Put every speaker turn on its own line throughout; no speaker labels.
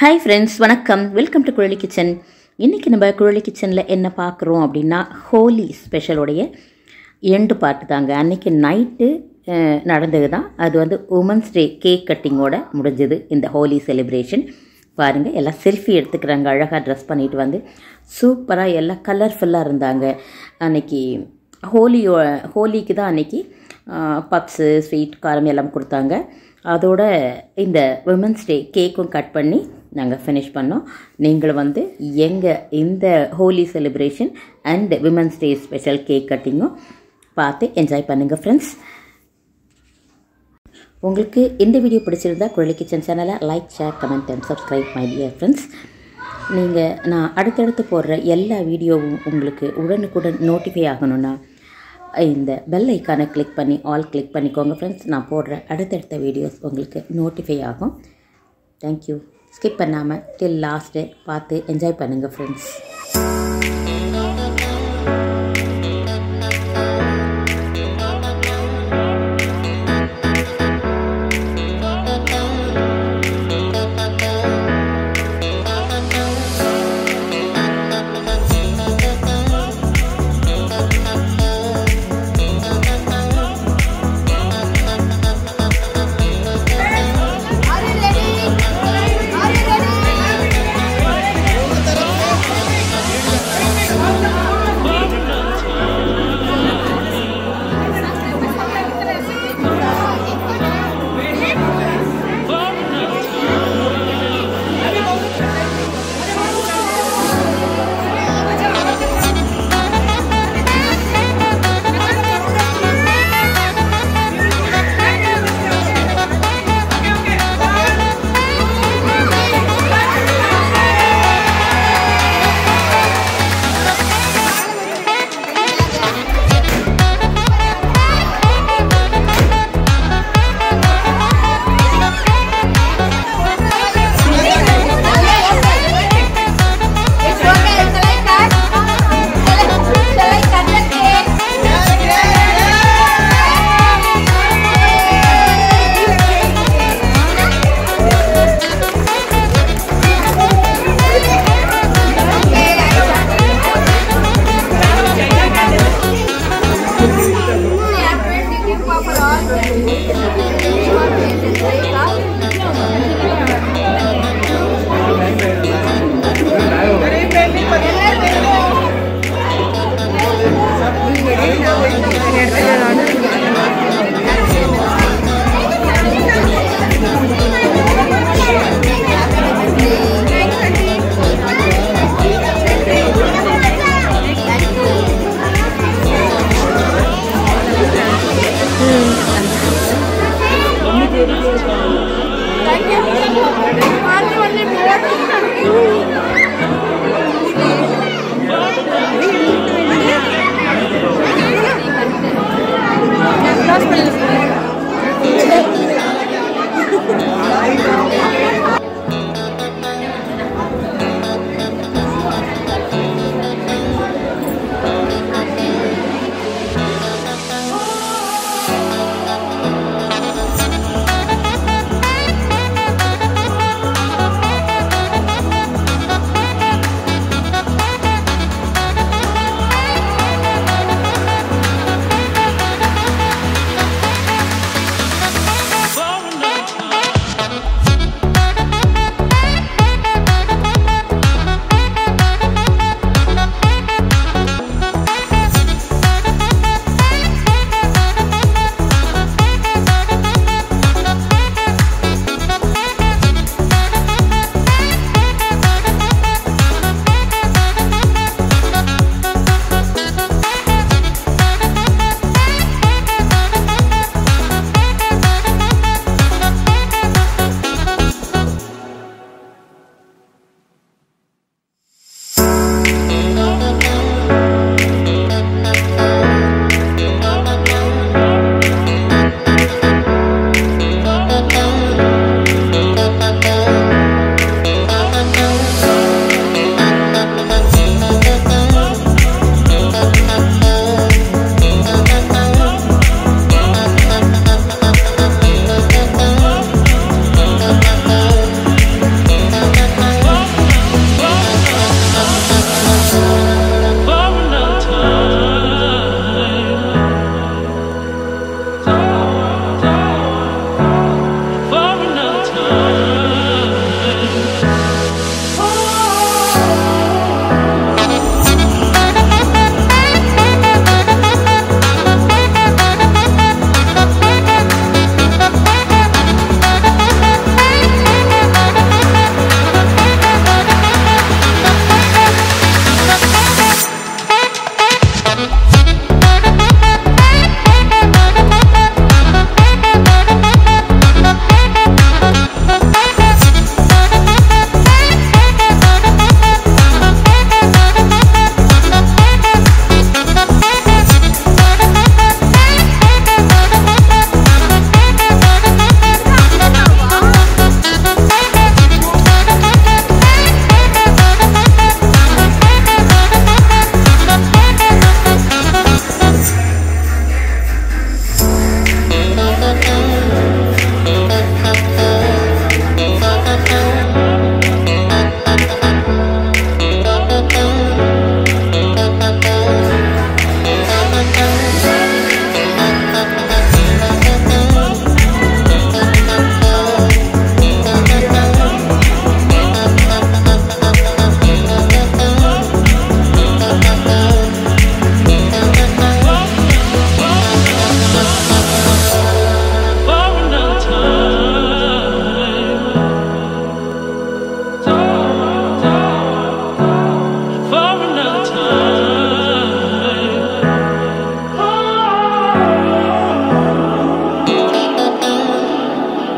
Hi friends வணக்கம் welcome to Kuzhali kitchen இன்றைக்கி நம்ம குழலி கிச்சனில் என்ன பார்க்குறோம் அப்படின்னா ஹோலி ஸ்பெஷலுடைய எண்டு பார்ட் தாங்க அன்றைக்கி நைட்டு நடந்தது தான் அது வந்து உமன்ஸ் டே கேக் கட்டிங்கோட முடிஞ்சது இந்த ஹோலி செலிப்ரேஷன் பாருங்கள் எல்லாம் செல்ஃபி எடுத்துக்கிறாங்க அழகாக ட்ரெஸ் பண்ணிட்டு வந்து சூப்பராக எல்லாம் கலர்ஃபுல்லாக இருந்தாங்க அன்னைக்கு ஹோலியோ ஹோலிக்கு தான் அன்னைக்கு பப்ஸு ஸ்வீட் காரம் எல்லாம் கொடுத்தாங்க அதோட இந்த விமன்ஸ் டே கேக்கும் கட் பண்ணி நாங்கள் ஃபினிஷ் பண்ணோம் நீங்கள் வந்து எங்கள் இந்த Holi celebration and women's day special cake கட்டிங்கும் பார்த்து என்ஜாய் பண்ணுங்கள் ஃப்ரெண்ட்ஸ் உங்களுக்கு இந்த வீடியோ பிடிச்சிருந்தா குழலி கிச்சன் சேனலை like share comment and subscribe my dear friends நீங்கள் நான் அடுத்தடுத்து போடுற எல்லா வீடியோவும் உங்களுக்கு உடனுக்குடன் நோட்டிஃபை ஆகணும்னா இந்த பெல் ஐக்கானை கிளிக் பண்ணி ஆல் கிளிக் பண்ணிக்கோங்க ஃப்ரெண்ட்ஸ் நான் போடுற அடுத்தடுத்த வீடியோஸ் உங்களுக்கு நோட்டிஃபை ஆகும் தேங்க்யூ ஸ்கிப் பண்ணாமல் டில் லாஸ்ட்டு பார்த்து என்ஜாய் பண்ணுங்கள் friends
Are you ready? Are you ready? It's okay. Shall I cut? Shall I- shall I cut the cake?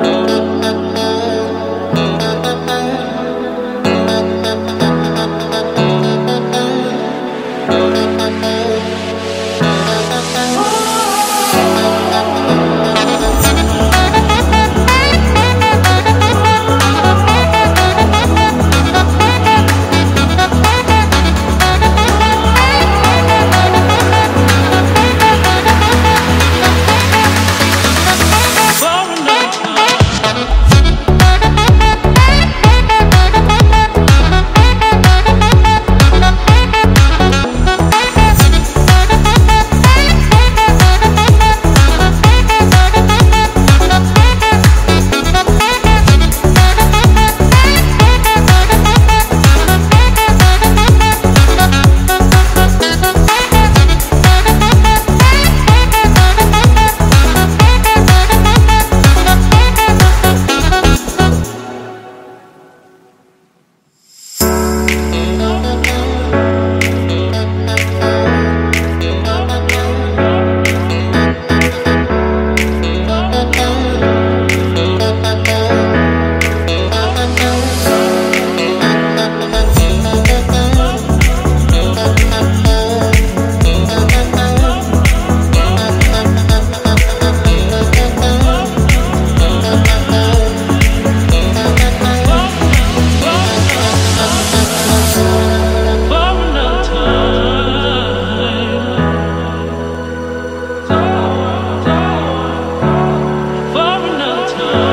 For another time.